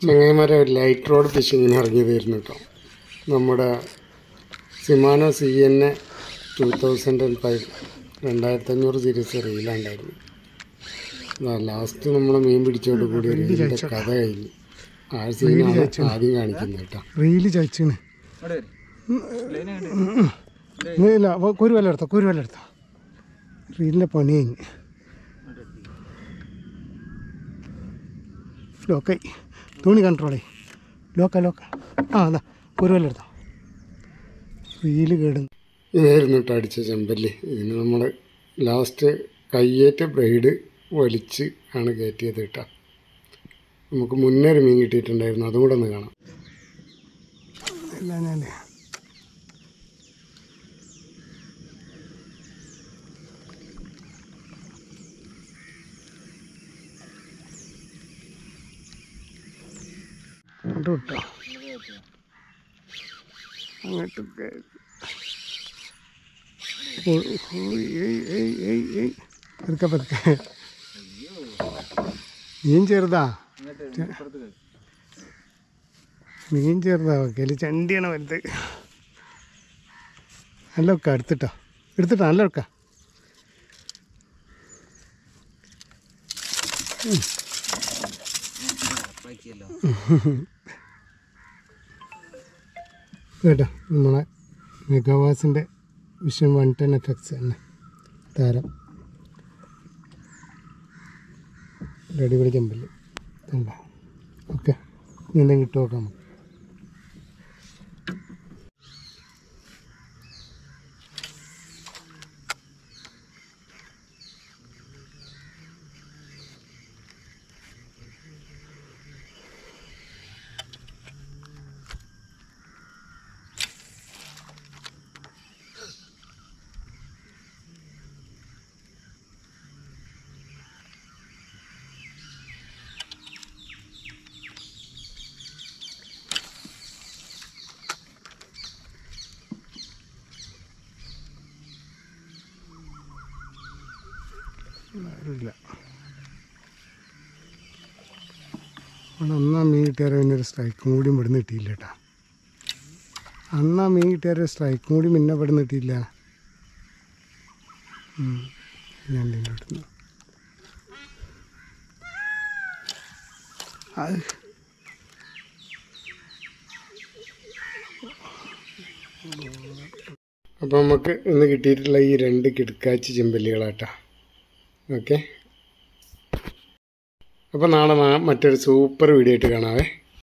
ചങ്ങായിമാരെ light road ഫിഷിങ്ങിന് ഇറങ്ങിയതായിരുന്നു കേട്ടോ നമ്മുടെ Shimano C N A two thousand and five രണ്ടായിരത്തഞ്ഞൂറ് സീരീസ് റീലുണ്ടായിരുന്നു ലാസ്റ്റ് നമ്മൾ മീൻ പിടിച്ചോട് കൂടി റീലിൻ്റെ കഥ കഴിഞ്ഞു ആ സീനാണ് ആദ്യം കാണിക്കുന്നത് കേട്ടോ റീല് ചയച്ചിന് ഇല്ല വ- കുരു വല്ല എടുത്തോ കുരു വല്ല എടുത്തോ റീലിൻ്റെ പണി കഴിഞ്ഞ് ലോക്കായി തുണി കൺട്രോളേ ലോക്ക ലോക്ക ആ അതാ കുരു വല്ല എടുത്തോ റീല് കേടുന്നു ഇതായിരുന്നു കേട്ടോ അടിച്ച ചെമ്പല്ലി ഇതിന് നമ്മൾ ലാസ്റ്റ് കയ്യേറ്റ ബ്രൈഡ് വലിച്ച് ആണ് കയറ്റിയത് കേട്ടോ നമുക്ക് മുന്നേ ഒരു മീൻ കിട്ടിയിട്ടുണ്ടായിരുന്നു അതും കൂടെ ഒന്ന് കാണാം എല്ലാം ഞാൻ അങ്ങോട്ട് വിട്ടോ അങ്ങോട്ടൊക്കെ പതുക്കെ പതുക്കെ മീൻ ചെറുതാ മീൻ ചെറുതാ വെക്കല് ചണ്ടിയാണ് വലുത് നല്ല വെക്ക എടുത്തിട്ടോ എടുത്തിട്ടോ നല്ല വെക്ക കേട്ടോ നമ്മളെ മെഗാവാസിൻ്റെ vision one ten F X തന്നെ താരം ഒരു അടിപൊളി ചെമ്പല് കണ്ടോ ഓക്കെ ഇനി എന്തെങ്കിലും ഇട്ട് നോക്കാം നമുക്ക് ആരുമില്ല അവിടെ അന്നാ മീൻ കിട്ടിയാൽ പിന്നെ ഒരു സ്ട്രൈക്കും കൂടി ഇവിടുന്ന് കിട്ടിയില്ല കേട്ടാ അന്നാ മീൻ കിട്ടിയാൽ ഒരു സ്ട്രൈക്കും കൂടി പിന്നെ ഇവിടുന്ന് കിട്ടിയില്ല ഉം. ഞാൻ ഇവിടുന്ന് അത് അപ്പോൾ നമുക്ക് ഇന്ന് കിട്ടിയിട്ടുള്ള ഈ രണ്ട് കിടക്കാച്ചി ചെമ്പല്ലികളാട്ടാ ഓക്കെ അപ്പോൾ നാളെ നാ- മറ്റൊരു സൂപ്പർ വീഡിയോ ആയിട്ട് കാണാവേ